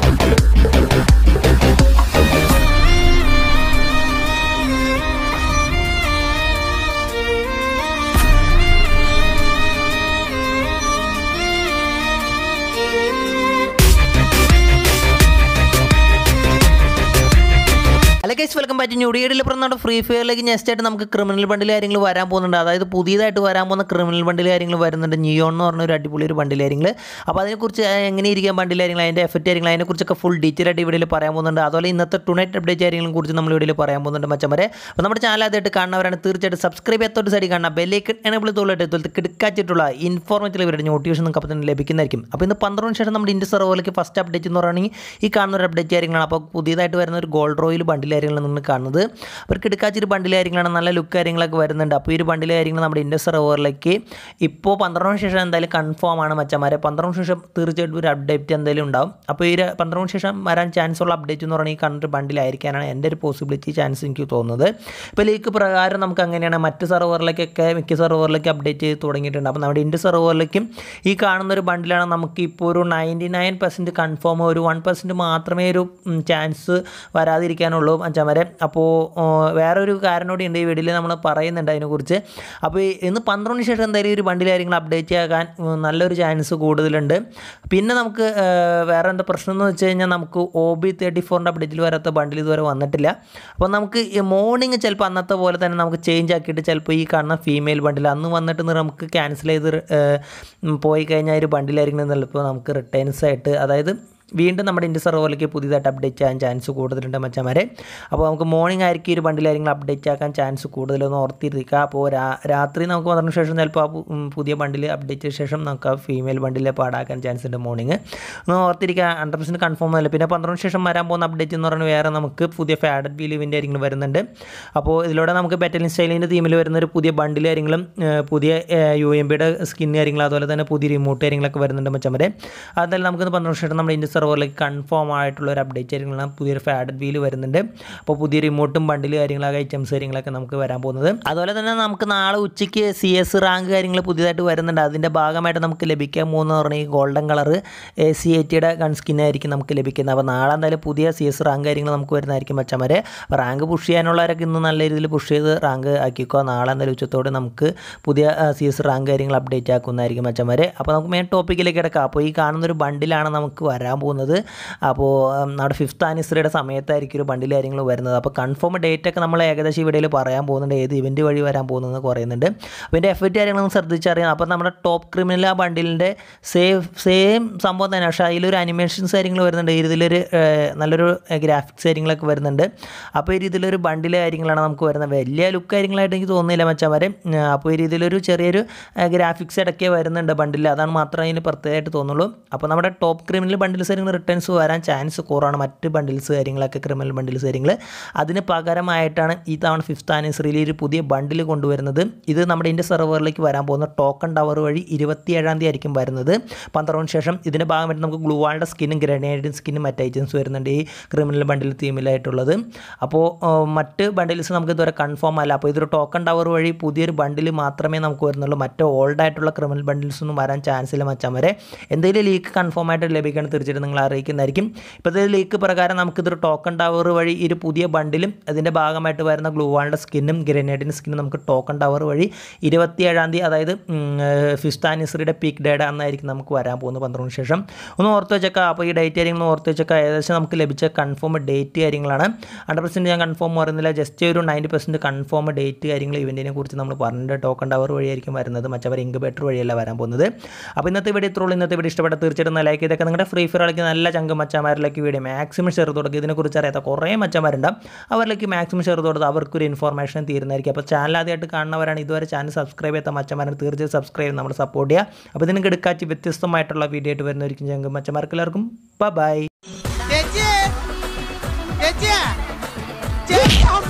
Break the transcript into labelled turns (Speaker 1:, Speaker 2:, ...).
Speaker 1: അല്ല guys welcome back new ഡിയിൽ പറഞ്ഞ ഫ്രീ ഫയറിലേക്ക് നെക്സ്റ്റ് ആയിട്ട് നമുക്ക് ക്രിമിനൽ ബണ്ടിൽ കാര്യങ്ങൾ വരാൻ പോകുന്നുണ്ട് അതായത് പുതിയതായിട്ട് വരാൻ പോകുന്ന ക്രിമിനൽ ബണ്ടിൽ കാര്യങ്ങൾ വരുന്നുണ്ട് നിയോൺ എന്ന് പറഞ്ഞ ഒരു അടിപൊളി ഒരു ബണ്ടിൽ കാര്യങ്ങൾ അപ്പോൾ അതിനെക്കുറിച്ച് എങ്ങനെ ഇരിക്കാൻ ബണ്ടിൽ കാര്യങ്ങൾ അതിൻ്റെ എഫക്റ്റ് കാര്യങ്ങൾ അതിനെക്കുറിച്ചൊക്കെ ഫുൾ ഡീറ്റെയിൽ ആയിട്ട് വീഡിയോയിൽ പറയാൻ പോകുന്നുണ്ട് അതുപോലെ ഇന്നത്തെ ടുണൈറ്റ് അപ്ഡേറ്റ് കാര്യങ്ങളെ കുറിച്ച് നമ്മൾ വീഡിയോയിൽ പറയാൻ പോകുന്നുണ്ട് മച്ചമരെ അപ്പോൾ നമ്മുടെ ചാനൽ ആദ്യമായിട്ട് കാണുന്നവരാണ് തീർച്ചയായിട്ടും സബ്സ്ക്രൈബ് ചെയ്യാത്തോട്ട് സൈഡിൽ കാണാം ബെല്ലേക്ക് എനബിൾ തോളിട്ട് തൊലത്ത് കിടക്കാച്ചിട്ടുള്ള ഇൻഫോർമേറ്റീവ് ഇവരുടെ നോട്ടിഫിക്കേഷൻ നിങ്ങൾക്ക് അപ്പോൾ തന്നെ ലഭിക്കുന്നതായിരിക്കും അപ്പോൾ ഇന്ന് പന്ത്രണ്ടിന് ശേഷം നമ്മുടെ ഇന്ത്യ സെർവറിലേക്ക് ഫസ്റ്റ് അപ്ഡേറ്റ് എന്ന് പറയുകയാണെങ്കിൽ ഈ കാണുന്ന ഒരു അപ്ഡേറ്റ് കാര്യങ്ങളാണ് അപ്പോൾ പുതിയതായിട്ട് വരുന്ന ഒരു ഗോൾഡ് റോയിൽ ബണ്ടിൽ കാര്യങ്ങളാണ് നിങ്ങൾ കാണുന്നത് അവർക്ക് എടുക്കാച്ചൊരു ബണ്ടിൽ കാര്യങ്ങളാണ് നല്ല ലുക്ക് കാര്യങ്ങളൊക്കെ വരുന്നുണ്ട് അപ്പോൾ ഈ ഒരു ബണ്ടിൽ കാര്യങ്ങൾ നമ്മുടെ ഇന്ത്യ സെർവറിലേക്ക് ഇപ്പോൾ പന്ത്രണ്ടിന് ശേഷം എന്തായാലും കൺഫേം ആണ് മച്ചന്മാരെ പന്ത്രണ്ടിന് ശേഷം തീർച്ചയായിട്ടും ഒരു അപ്ഡേറ്റ് എന്തായാലും ഉണ്ടാവും അപ്പോൾ ഈ ഒരു പന്ത്രണ്ടിന് ശേഷം വരാൻ ചാൻസ് ഉള്ള അപ്ഡേറ്റ് എന്ന് പറഞ്ഞാൽ ഈ കണ്ടൊരു ബണ്ടിലായിരിക്കാനാണ് എൻ്റെ ഒരു പോസിബിലിറ്റി ചാൻസ് എനിക്ക് തോന്നുന്നത് ഇപ്പോൾ ലീക്ക് പ്രകാരം നമുക്ക് അങ്ങനെയാണ് മറ്റ് സെർവറിലേക്കൊക്കെ മിക്ക സെർവറിലേക്ക് അപ്ഡേറ്റ് ചെയ്ത് തുടങ്ങിയിട്ടുണ്ട് അപ്പോൾ നമ്മുടെ ഇന്ത്യ സെർവറിലേക്കും ഈ കാണുന്ന ഒരു ബണ്ടിലാണ് നമുക്ക് ഇപ്പോൾ ഒരു നയൻറ്റി നയൻ പെർസെൻറ്റ് കൺഫേം ഒരു വൺ പെർസെൻറ്റ് മാത്രമേ ഒരു ചാൻസ് വരാതിരിക്കാനുള്ളൂ അഞ്ചാമരെ അപ്പോൾ വേറൊരു കാരണോട് ഉണ്ട് ഈ വീഡിയോയിൽ നമ്മൾ പറയുന്നുണ്ട് അതിനെക്കുറിച്ച് അപ്പോൾ ഈ ഇന്ന് പന്ത്രണ്ടിന് ശേഷം എന്തായാലും ഈ ഒരു ബണ്ടിൽ കാര്യങ്ങൾ അപ്ഡേറ്റ് ആകാൻ ഉം, നല്ലൊരു ചാൻസ് കൂടുതലുണ്ട് പിന്നെ നമുക്ക് ഏഹ്, വേറെ എന്താ പ്രശ്നം എന്ന് വെച്ച് കഴിഞ്ഞാൽ നമുക്ക് ഒ ബി തേർട്ടി ഫോറിൻ്റെ അപ്ഡേറ്റിൽ വരാത്ത ബണ്ടിൽ ഇതുവരെ വന്നിട്ടില്ല അപ്പോൾ നമുക്ക് മോർണിംഗ് ചിലപ്പോൾ അന്നത്തെ പോലെ തന്നെ നമുക്ക് ചേഞ്ച് ആക്കിയിട്ട് ചിലപ്പോൾ ഈ കാണുന്ന ഫീമെയിൽ ബണ്ടിൽ അന്ന് വന്നിട്ട് നമുക്ക് ക്യാൻസൽ ചെയ്ത് ഏഹ്, ഉം, പോയി കഴിഞ്ഞാൽ ഒരു ബണ്ടിലായിരിക്കും ചിലപ്പോൾ നമുക്ക് റിട്ടേൺസ് ആയിട്ട് അതായത് വീണ്ടും നമ്മുടെ ഇന്ത്യ സെർവറിലേക്ക് പുതിയതായിട്ട് അപ്ഡേറ്റ് ചെയ്യാൻ ചാൻസ് കൂടുതലുണ്ട് മച്ചന്മാരെ അപ്പോൾ നമുക്ക് മോർണിംഗ് ആയിരിക്കും ഈ ഒരു ബണ്ടിലായിരിക്കും അപ്ഡേറ്റ് ആക്കാൻ ചാൻസ് കൂടുതലൊന്ന് ഓർത്തിരിക്കുക അപ്പോൾ രാ രാത്രി നമുക്ക് വന്നതിന് ശേഷം ചിലപ്പോൾ ആ പു- ഉം, പുതിയ ബണ്ടിൽ അപ്ഡേറ്റ് ചെയ്ത ശേഷം നമുക്ക് ആ ഫീമെയിൽ ബണ്ടിലെ പാടാക്കാൻ ചാൻസ് ഉണ്ട് മോർണിംഗ് ഒന്ന് ഓർത്തിരിക്കുക ഹൺഡ്രഡ് പെർസെൻറ്റ് കൺഫേം അല്ല പിന്നെ പന്ത്രണ്ടിന് ശേഷം വരാൻ പോകുന്ന അപ്ഡേറ്റ് എന്ന് പറയുന്നത് വേറെ നമുക്ക് പുതിയ ഫാഡഡ് ബി ലിവിൻ്റെ കാര്യങ്ങൾ വരുന്നുണ്ട് അപ്പോൾ ഇതിലൂടെ നമുക്ക് ബെറ്റലിൻ സ്റ്റൈലിൻ്റെ തീമിൽ വരുന്ന ഒരു പുതിയ ബണ്ടിൽ കാര്യങ്ങളും ഏഹ്, പുതിയ യു എം ബിയുടെ സ്കിൻ കാര്യങ്ങൾ അതുപോലെ തന്നെ പുതിയ റിമോട്ട് കാര്യങ്ങളൊക്കെ വരുന്നുണ്ട് മച്ചമ്മരെ അതെല്ലാം നമുക്ക് പന്ത്രണ്ട് ശേഷം നമ്മുടെ ഇന്ത്യ സെർവറിലേക്ക് കൺഫേം ആയിട്ടുള്ള ഒരു അപ്ഡേറ്റ് കാര്യങ്ങളാണ് പുതിയൊരു ഫാഡഡ് വീൽ വരുന്നുണ്ട് അപ്പോൾ പുതിയ റിമോട്ടും ബണ്ടിൽ കാര്യങ്ങളൊക്കെ ഐറ്റംസ് കാര്യങ്ങളൊക്കെ നമുക്ക് വരാൻ പോകുന്നത് അതുപോലെ തന്നെ നമുക്ക് നാളെ ഉച്ചയ്ക്ക് സി എസ് റാങ്ക് കാര്യങ്ങൾ പുതിയതായിട്ട് വരുന്നുണ്ട് അതിൻ്റെ ഭാഗമായിട്ട് നമുക്ക് ലഭിക്കാൻ പോകുന്ന പറഞ്ഞാൽ ഈ ഗോൾഡൻ കളർ എ സി എറ്റിയുടെ ഗൺ സ്കിൻ ആയിരിക്കും നമുക്ക് ലഭിക്കുന്നത് അപ്പോൾ നാളെ എന്തായാലും പുതിയ സി എസ് റാങ്ക് കാര്യങ്ങൾ നമുക്ക് വരുന്നതായിരിക്കും മച്ചന്മാരെ അപ്പോൾ റാങ്ക് പുഷ് ചെയ്യാനുള്ളവരൊക്കെ ഇന്ന് നല്ല രീതിയിൽ പുഷ് ചെയ്ത് റാങ്ക് ആക്കിക്കോ നാളെ എന്തായാലും ഉച്ചത്തോടെ നമുക്ക് പുതിയ സി എസ് റാങ്ക് കാര്യങ്ങൾ അപ്ഡേറ്റ് ആക്കുന്നതായിരിക്കും മച്ചന്മാരെ അപ്പോൾ നമുക്ക് മെയിൻ ടോപ്പിക്കിലേക്ക് കിടക്കാം അപ്പോൾ ഈ കാണുന്ന ഒരു ബണ്ടിലാണ് നമുക്ക് വരാൻ പോകുന്നത് അപ്പോൾ ഉം, നമ്മുടെ ഫിഫ്ത്ത് ആനിവേഴ്സറിയുടെ സമയത്തായിരിക്കും ഒരു ബണ്ടിൽ കാര്യങ്ങൾ വരുന്നത് അപ്പോൾ കൺഫേം ഡേറ്റ് ഒക്കെ നമ്മൾ ഏകദേശം ഈ വീഡിയോയിൽ പറയാൻ പോകുന്നുണ്ട് ഏത് ഇവൻറ്റ് വഴി വരാൻ പോകുന്നത് പറയുന്നുണ്ട് അപ്പോൾ ഇതിൻ്റെ എഫക്റ്റ് കാര്യങ്ങൾ നമുക്ക് ശ്രദ്ധിച്ചറിയാം അപ്പോൾ നമ്മുടെ ടോപ്പ് ക്രിമിനൽ ആ ബണ്ടിലിൻ്റെ സെയിം സെയിം സംഭവം തന്നെ പക്ഷേ അതിലൊരു അനിമേഷൻസ് കാര്യങ്ങൾ വരുന്നുണ്ട് ഈ ഇതിലൊരു ഏഹ്, നല്ലൊരു ഗ്രാഫിക്സ് കാര്യങ്ങളൊക്കെ വരുന്നുണ്ട് അപ്പോൾ ഈ രീതിയിലൊരു ബണ്ടിൽ കാര്യങ്ങളാണ് നമുക്ക് വരുന്നത് വലിയ ലുക്ക് കാര്യങ്ങളായിട്ട് എനിക്ക് തോന്നുന്നില്ല മച്ചാമാരെ അപ്പോൾ ഈ രീതിയിലൊരു ചെറിയൊരു ഗ്രാഫിക്സ് ഇടയ്ക്ക് വരുന്നുണ്ട് ബണ്ടിൽ അതാണ് മാത്രമേ അതിന് പ്രത്യേകമായിട്ട് തോന്നുള്ളൂ അപ്പോൾ നമ്മുടെ ടോപ്പ് ക്രിമിനൽ ബണ്ടിൽസ് കാര്യങ്ങൾ റിട്ടേൺസ് വരാൻ ചാൻസ് കുറവാണ് മറ്റ് ബണ്ടിൽസ് കാര്യങ്ങളൊക്കെ ക്രിമിനൽ ബണ്ടിൽസ് കാര്യങ്ങൾ അതിന് പകരമായിട്ടാണ് ഈ തവണ ഫിഫ്ത്ത് ആനിവേഴ്സറിയിൽ ഒരു പുതിയ ബണ്ടിൽ കൊണ്ടുവരുന്നത് ഇത് നമ്മുടെ ഇന്ത്യ സെർവറിലേക്ക് വരാൻ പോകുന്ന ടോക്കൺ ടവർ വഴി ഇരുപത്തിയേഴാം തീയതി ആയിരിക്കും വരുന്നത് പന്ത്രണ്ടിന് ശേഷം ഇതിൻ്റെ ഭാഗമായിട്ട് നമുക്ക് ഗ്ലൂവാളുടെ സ്കിന്നും ഗ്രനേഡിൻ സ്കിന്നും മറ്റ് ഐറ്റംസ് വരുന്നുണ്ട് ഈ ക്രിമിനൽ ബണ്ടിൽ തീമിലായിട്ടുള്ളത് അപ്പോൾ ആ, മറ്റ് ബണ്ടിൽസ് നമുക്ക് ഇതുവരെ കൺഫേം അല്ല അപ്പോൾ ഇതൊരു ടോക്കൺ ടവർ വഴി പുതിയൊരു ബണ്ടിൽ മാത്രമേ നമുക്ക് വരുന്നുള്ളൂ മറ്റ് ഓൾഡ് ആയിട്ടുള്ള ക്രിമിനൽ ബണ്ടിൽസ് ഒന്നും വരാൻ ചാൻസ് ഇല്ല മച്ചാൻ വരെ എന്തെങ്കിലും ലീക്ക് കൺഫേം ആയിട്ട് ലഭിക്കുകയാണ് തീർച്ചയായിട്ടും നിങ്ങൾ അറിയിക്കുന്നതായിരിക്കും ഇപ്പോഴത്തെ ലീക്ക് പ്രകാരം നമുക്കിതൊരു ടോക്കൺ ടവർ വഴി ഈ ഒരു പുതിയ ബണ്ടിലും അതിൻ്റെ ഭാഗമായിട്ട് വരുന്ന ഗ്ലൂവാളുടെ സ്കിന്നും ഗ്രനേഡിൻ്റെ സ്കിന്നും നമുക്ക് ടോക്കൺ ടവർ വഴി ഇരുപത്തിയേഴാം തീയതി അതായത് ഫിഫ്ത്ത് ആനിവേഴ്സറിയുടെ പീക്ക് ഡേയുടെ അന്നായിരിക്കും നമുക്ക് വരാൻ പോകുന്നത് പന്ത്രണ്ടിന് ശേഷം ഒന്ന് ഓർത്ത് വെച്ചേക്കാം അപ്പോൾ ഈ ഡേറ്റ് കാര്യങ്ങൾ ഓർത്ത് വെച്ചേക്കാം ഏകദേശം നമുക്ക് ലഭിച്ച കൺഫേം ഡേറ്റ് കാര്യങ്ങളാണ് ഹൺഡ്രഡ് പെർസെൻറ്റ് ഞാൻ കൺഫേം പറയുന്നില്ല ജസ്റ്റ് ഒരു നയൻറ്റി പെർസെൻറ്റ് കൺഫേം ഡേറ്റ് കാര്യങ്ങൾ ഇവൻറ്റിനെ കുറിച്ച് നമ്മൾ പറഞ്ഞിട്ട് ടോക്കൺ ടവർ വഴിയായിരിക്കും വരുന്നത് മറ്റവർ ഇൻക്യുബേറ്റർ വഴിയല്ല വരാൻ പോകുന്നത് അപ്പോൾ ഇന്നത്തെ വീഡിയോ ഇത്രയുള്ളൂ ഇന്നത്തെ വീഡിയോ ഇഷ്ടപ്പെട്ട തീർച്ചയായിട്ടും ലൈക്ക് ചെയ്തൊക്കെ നിങ്ങളുടെ ഫ്രീ ഫയർ കളിക്കുന്ന നല്ല ചങ്ക് മച്ചന്മാരിലേക്ക് വീഡിയോ മാക്സിമം ഷെയർ കൊടുക്കുക ഇതിനെക്കുറിച്ച് അറിയാത്ത കുറേ മച്ചന്മാരുണ്ടാവും അവരിലേക്ക് മാക്സിമം ഷെയർ കൊടുത്ത് അവർക്കൊരു ഇൻഫോർമേഷൻ തീരുന്നതായിരിക്കും അപ്പോൾ ചാനൽ ആദ്യമായിട്ട് കാണുന്നവരാണ് ഇതുവരെ ചാനൽ സബ്സ്ക്രൈബ് ചെയ്യാത്ത മച്ചന്മാരാണ് തീർച്ചയായും സബ്സ്ക്രൈബ് ചെയ്ത് നമ്മൾ സപ്പോർട്ട് ചെയ്യുക അപ്പോൾ ഇതിന് എടുക്കാച്ച് വ്യത്യസ്തമായിട്ടുള്ള വീഡിയോ ആയിട്ട് വരുന്നതായിരിക്കും ചങ്ക് മച്ചന്മാർക്ക് എല്ലാവർക്കും ബൈ
Speaker 2: 姐姐，姐姐，姐姐，